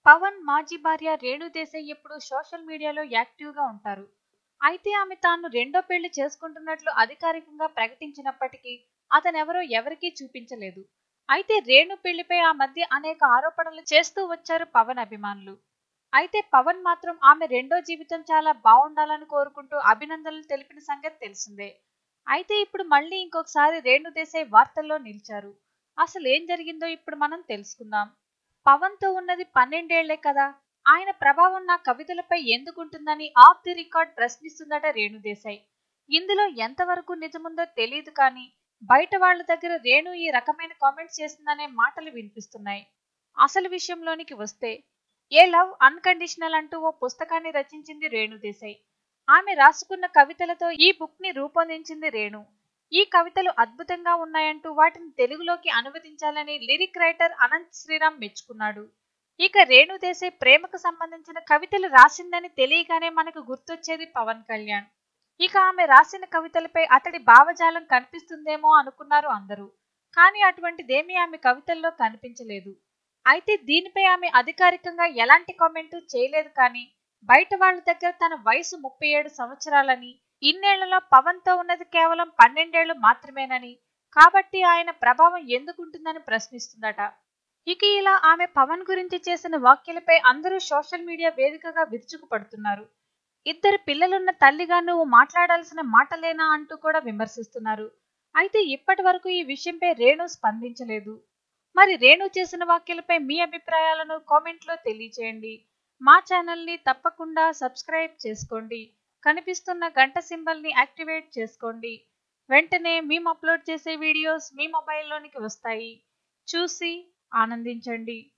పవన్ మాజీ భార్య రేణు దేశాయ్ ఎప్పుడు సోషల్ మీడియాలో యాక్టివ్గా ఉంటారు అయితే ఆమె తాను రెండో పెళ్లి చేసుకుంటున్నట్లు అధికారికంగా ప్రకటించినప్పటికీ అతనెవరో ఎవరికీ చూపించలేదు అయితే రేణు పెళ్లిపై ఆ మధ్య అనేక ఆరోపణలు చేస్తూ వచ్చారు పవన్ అభిమానులు అయితే పవన్ మాత్రం ఆమె రెండో జీవితం చాలా బాగుండాలని కోరుకుంటూ అభినందనలు తెలిపిన సంగతి తెలిసిందే అయితే ఇప్పుడు మళ్ళీ ఇంకొకసారి రేణు దేశాయ్ వార్తల్లో నిలిచారు అసలు ఏం జరిగిందో ఇప్పుడు మనం తెలుసుకుందాం పవన్ తో ఉన్నది పన్నెండేళ్లే కదా ఆయన ప్రభావం నా కవితలపై ఎందుకుంటుందని ఆఫ్ ది రికార్డ్ ప్రశ్నిస్తుందట రేణు దేశాయ్ ఇందులో ఎంతవరకు నిజముందో తెలియదు కానీ బయట వాళ్ళ దగ్గర రేణు ఈ రకమైన కామెంట్స్ చేస్తుందనే మాటలు వినిపిస్తున్నాయి అసలు విషయంలోనికి వస్తే ఏ లవ్ అన్కండిషనల్ అంటూ ఓ పుస్తకాన్ని రచించింది రేణు దేశాయ్ ఆమె రాసుకున్న కవితలతో ఈ బుక్ ని రూపొందించింది రేణు ఈ కవితలు అద్భుతంగా ఉన్నాయంటూ వాటిని తెలుగులోకి అనువదించాలని లిరిక్ రైటర్ అనంత్ శ్రీరామ్ మెచ్చుకున్నాడు ఇక రేణు దేశాయ్ ప్రేమకు సంబంధించిన కవితలు రాసిందని తెలియగానే మనకు గుర్తొచ్చేది పవన్ కళ్యాణ్ ఇక ఆమె రాసిన కవితలపై అతడి భావజాలం కనిపిస్తుందేమో అనుకున్నారు అందరూ కానీ అటువంటిదేమీ ఆమె కవితల్లో కనిపించలేదు అయితే దీనిపై ఆమె అధికారికంగా ఎలాంటి కామెంటు చేయలేదు కానీ బయట వాళ్ళ దగ్గర తన వయసు ముప్పై ఏడు సంవత్సరాలని ఇన్నేళ్లలో పవన్ తో ఉన్నది కేవలం పన్నెండేళ్లు మాత్రమేనని కాబట్టి ఆయన ప్రభావం ఎందుకుంటుందని ప్రశ్నిస్తుందట ఇక ఇలా ఆమె పవన్ గురించి చేసిన వ్యాఖ్యలపై అందరూ సోషల్ మీడియా వేదికగా విరుచుకుపడుతున్నారు ఇద్దరు పిల్లలున్న తల్లిగా నువ్వు మాట్లాడాల్సిన మాటలేనా అంటూ కూడా విమర్శిస్తున్నారు అయితే ఇప్పటి వరకు ఈ విషయంపై రేణు స్పందించలేదు మరి రేణు చేసిన వ్యాఖ్యలపై మీ అభిప్రాయాలను కామెంట్లో తెలియచేయండి మా ఛానల్ని తప్పకుండా సబ్స్క్రైబ్ చేసుకోండి కనిపిస్తున్న గంట సింబల్ని యాక్టివేట్ చేసుకోండి వెంటనే మేము అప్లోడ్ చేసే వీడియోస్ మీ మొబైల్లోనికి వస్తాయి చూసి ఆనందించండి